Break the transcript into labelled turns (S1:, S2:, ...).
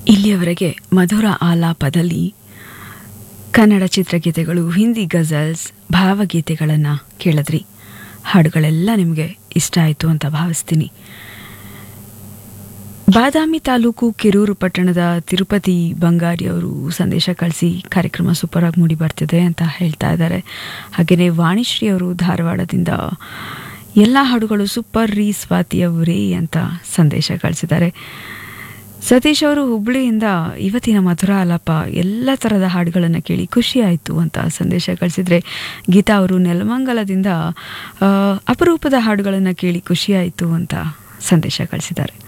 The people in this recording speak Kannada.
S1: ಇಲ್ಲಿಯವರೆಗೆ ಮಧುರ ಆಲಾಪದಲ್ಲಿ ಕನ್ನಡ ಚಿತ್ರಗೀತೆಗಳು ಹಿಂದಿ ಗಜಲ್ಸ್ ಭಾವಗೀತೆಗಳನ್ನು ಕೇಳಿದ್ರಿ ಹಾಡುಗಳೆಲ್ಲ ನಿಮಗೆ ಇಷ್ಟ ಆಯಿತು ಅಂತ ಭಾವಿಸ್ತೀನಿ ಬಾದಾಮಿ ತಾಲೂಕು ಕಿರೂರು ಪಟ್ಟಣದ ತಿರುಪತಿ ಬಂಗಾರಿ ಅವರು ಸಂದೇಶ ಕಳಿಸಿ ಕಾರ್ಯಕ್ರಮ ಸೂಪರ್ ಆಗಿ ಮೂಡಿ ಬರ್ತಿದೆ ಅಂತ ಹೇಳ್ತಾ ಇದ್ದಾರೆ ಹಾಗೆಯೇ ವಾಣಿಶ್ರೀ ಅವರು ಧಾರವಾಡದಿಂದ ಎಲ್ಲ ಹಾಡುಗಳು ಸೂಪರ್ ರೀ ಸ್ವಾತಿ ಅವರೇ ಅಂತ ಸಂದೇಶ ಕಳಿಸಿದ್ದಾರೆ ಸತೀಶ್ ಅವರು ಹುಬ್ಳಿಯಿಂದ ಇವತ್ತಿನ ಮಧುರ ಆಲಾಪ ಎಲ್ಲ ಥರದ ಹಾಡುಗಳನ್ನು ಕೇಳಿ ಖುಷಿ ಆಯಿತು ಅಂತ ಸಂದೇಶ ಕಳಿಸಿದರೆ ಗೀತಾ ಅವರು ನೆಲಮಂಗಲದಿಂದ ಆ, ಅಪರೂಪದ ಹಾಡುಗಳನ್ನು ಕೇಳಿ ಖುಷಿ ಆಯಿತು ಅಂತ ಸಂದೇಶ ಕಳಿಸಿದ್ದಾರೆ